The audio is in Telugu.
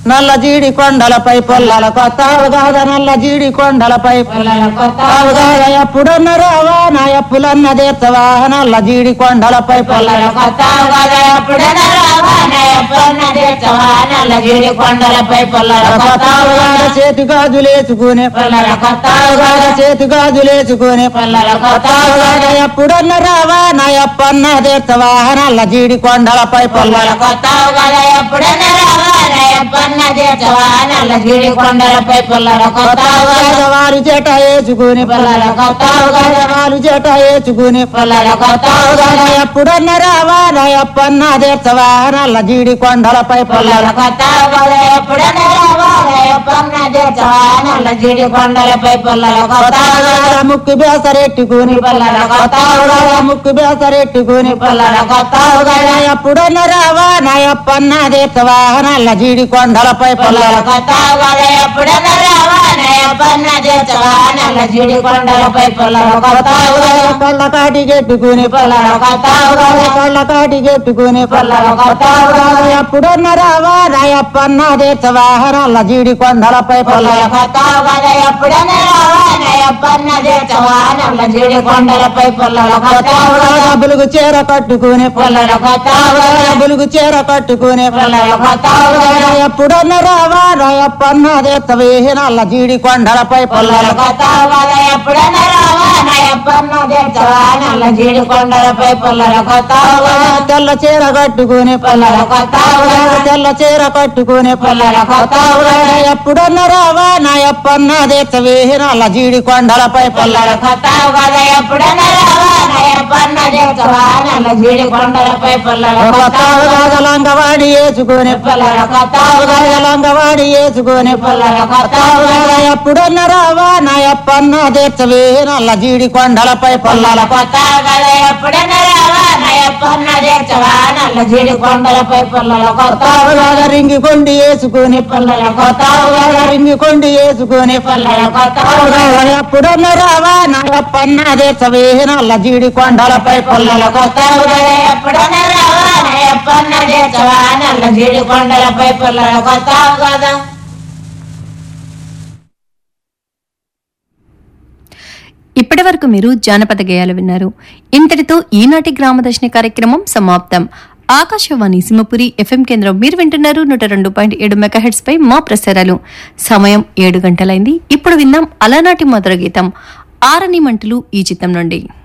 నల్ల జీడి కొండలపై పొల్లల కొత్త అవగాహన నల్ల జీడి కొండలపై అవగాహన ఎప్పుడన్న రావా నా ఎప్పులన్న తీర్చవా నల్ల జీడి కొండలపై పొల్లల కొండలపై పొల్లల కొత్త అవగాహన చేతి గాజులేసుకునే అవగాహన చేతి గాజులేసుకునే అవగాహన ఎప్పుడన్న రావా నా ఎప్పన్న తీర్చవా నల్ల జీడి కొండలపై పొల్లల కొండలపై పొల్లల కొత్త అవగాహన వారి చేట వేసుకుని పొల్లల కొత్త వారు చేట వేసుకుని పొల్లల కొత్త అవగాహన ఎప్పుడన్న రావా నా ఎప్పన్న తీర్చవా నల్ల జీడి కొండలపై పొల్లల పొల్లల కొత్త ఎప్పుడైనా నల్ల జీడి కొండలపై పొల్లల కొత్త కొత్త ముక్కు బేసరెట్టుకుని పొల్లల కొత్త ముక్కు బేసరెట్టుకుని పొల్లల కొత్త ఎప్పుడన్న రావా నా ఎప్పన్న తీర్చవా నల్ల జీడి కొండలపై పొల్లల పొల్లల కొత్త ఎప్పుడైనా నల్ల జీడి కొండలపై పొల్లల కొత్త కళ్ళ కాటికెట్టుకుని పొల్లల కొత్త కళ్ళ కాటికెట్టుకుని పొల్లల కొత్త ఎప్పుడన్న రావా నా ఎప్పన్న తీర్చవా నల్ల జీడి కొండలపై పొల్లల పొల్లల కొత్త ఎప్పుడైనా నల్ల జీడి కొండలపై పొల్లల కొత్త బులుగు చీర కట్టుకుని పొల్లల కొత్త బులుగు చీర కట్టుకుని పొల్లల కొత్త ఎప్పుడన్న రావా నా ఎప్పన్న తీర్చవే నల్ల జీడి కొండలపై పొల్లల పొల్లల కొత్త ఎప్పుడైనా రావా నా ఎప్పన్న తెచ్చవా నల్ల జీడి కొండలపై పొల్లల కొత్త తెల్ల చీర కట్టుకుని పొల్లల కొత్త తెల్ల చీర కట్టుకుని పొల్లల కొత్త ఎప్పుడన్న రావా నా ఎప్పన్న తీర్చవే నల్ల జీడి కొండలపై పొల్లల పొల్లల కొత్త ఎప్పుడైనా రావా నా ఎప్పన్న తెచ్చవా నల్ల జీడి కొండలపై పొల్లల కొత్త కొత్త లంగవాడి వేసుకుని పొల్లల కొత్త లంగవాడి వేసుకుని పొల్లల కొత్త ఎప్పుడన్న రావా నా ఎప్పన్న తీర్చవే నల్ల జీడి కొండలపై పొల్లల పొల్లల కొత్త ఎప్పుడైనా రావా నా ఎప్పన్న తెచ్చవా నల్ల జీడి కొండలపై పొల్లల కొత్త రింగి కొండి వేసుకుని పొల్లల కొత్త రింగి కొండి వేసుకుని పొల్లల కొత్త ఎప్పుడన్న రావా నా ఎప్పన్న తీర్చవే నల్ల జీడి కొండలపై పొల్లల పొల్లల కొత్త ఎప్పుడైనా రావా నా ఎప్పన్న తెచ్చవా నల్ల జీడి కొండలపై పొల్లల కొత్త కదా ఇప్పటి వరకు మీరు జానపద గేయాలు విన్నారు ఇంతటితో ఈనాటి గ్రామదర్శిని కార్యక్రమం సమాప్తం ఆకాశవాణి సింహపురి ఎఫ్ఎం కేంద్రం మీరు వింటున్నారు నూట రెండు పాయింట్ ఏడు మెగాహెడ్స్ పై మా ప్రసారాలు సమయం ఏడు గంటలైంది ఇప్పుడు విందాం అలనాటి మధుర గీతం ఆరని మంటలు ఈ చిత్రం నుండి